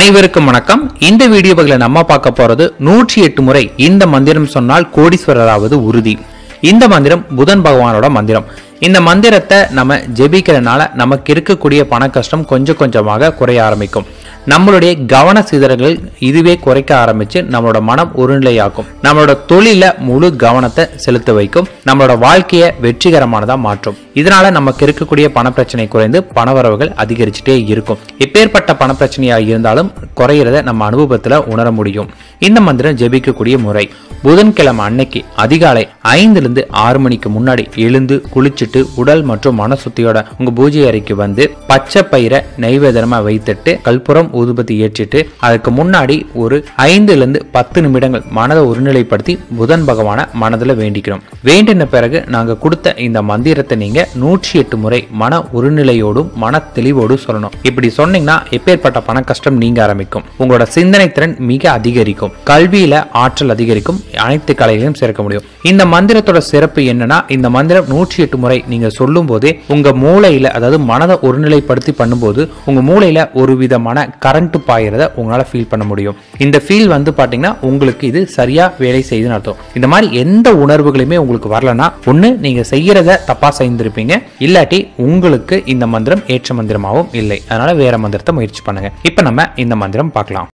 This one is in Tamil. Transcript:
அனைவருக்கும் வணக்கம் இந்த வீடியோ பகுதியில் நம்ம பார்க்க போறது நூற்றி எட்டு முறை இந்த மந்திரம் சொன்னால் கோடீஸ்வரராவது உறுதி இந்த மந்திரம் புதன் பகவானோட மந்திரம் இந்த மந்திரத்தை நம்ம ஜெபிக்கிறனால நமக்கு இருக்கக்கூடிய பண கஷ்டம் கொஞ்சம் கொஞ்சமாக குறைய ஆரம்பிக்கும் நம்மளுடைய கவன சிதறல்கள் இதுவே குறைக்க ஆரம்பிச்சு நம்மளோட மனம் ஒருநிலையாக்கும் நம்மளோட தொழில முழு கவனத்தை செலுத்த வைக்கும் நம்மளோட வாழ்க்கையை வெற்றிகரமானதா மாற்றும் இதனால நமக்கு இருக்கக்கூடிய பண பிரச்சனை குறைந்து பணவரவுகள் அதிகரிச்சுட்டே இருக்கும் எப்பேற்பட்ட பண பிரச்சனையா இருந்தாலும் குறையிறத நம்ம அனுபவத்துல உணர முடியும் இந்த மந்திரம் ஜெபிக்கக்கூடிய முறை புதன்கிழமை அன்னைக்கு அதிகாலை ஐந்துல இருந்து ஆறு மணிக்கு முன்னாடி எழுந்து குளிச்சுட்டு உடல் மற்றும் மன சுத்தியோட உங்க பூஜை அறைக்கு வந்து பச்சை பயிரை நைவேதனமா வைத்துட்டு கற்பூரம் ஊதுபத்தி ஏற்றிட்டு அதுக்கு முன்னாடி ஒரு ஐந்துல இருந்து பத்து நிமிடங்கள் மனதை ஒருநிலைப்படுத்தி புதன் பகவான மனதுல வேண்டிக்கணும் வேண்டின பிறகு நாங்க கொடுத்த இந்த மந்திரத்தை நீங்க நூற்றி எட்டு முறை மன ஒருநிலையோடும் மன தெளிவோடும் சொல்லணும் இப்படி சொன்னீங்கன்னா எப்பேற்பட்ட பண கஷ்டம் நீங்க ஆரம்பிக்கும் உங்களோட சிந்தனை திறன் மிக அதிகரிக்கும் கல்வியில ஆற்றல் அதிகரிக்கும் அனைத்து கலைகளையும் சேர்க்க முடியும் இந்த மந்திரத்தோட சிறப்பு என்னன்னா இந்த மந்திரம் நூற்றி எட்டு முறை நீங்க சொல்லும் போதே உங்க மூளையில அதாவது மனதை ஒருநிலைப்படுத்தி பண்ணும்போது உங்க மூளையில ஒரு விதமான கரண்ட் பாயிறத உங்களால ஃபீல் பண்ண முடியும் இந்த ஃபீல் வந்து பாத்தீங்கன்னா உங்களுக்கு இது சரியா வேலை செய்யுதுன்னு அர்த்தம் இந்த மாதிரி எந்த உணர்வுகளுமே உங்களுக்கு வரலனா ஒண்ணு நீங்க செய்யறத தப்பா செய்திருப்பீங்க இல்லாட்டி உங்களுக்கு இந்த மந்திரம் ஏற்ற மந்திரமாகவும் இல்லை அதனால வேற மந்திரத்தை முயற்சி பண்ணுங்க இப்ப நம்ம இந்த மந்திரம் பார்க்கலாம்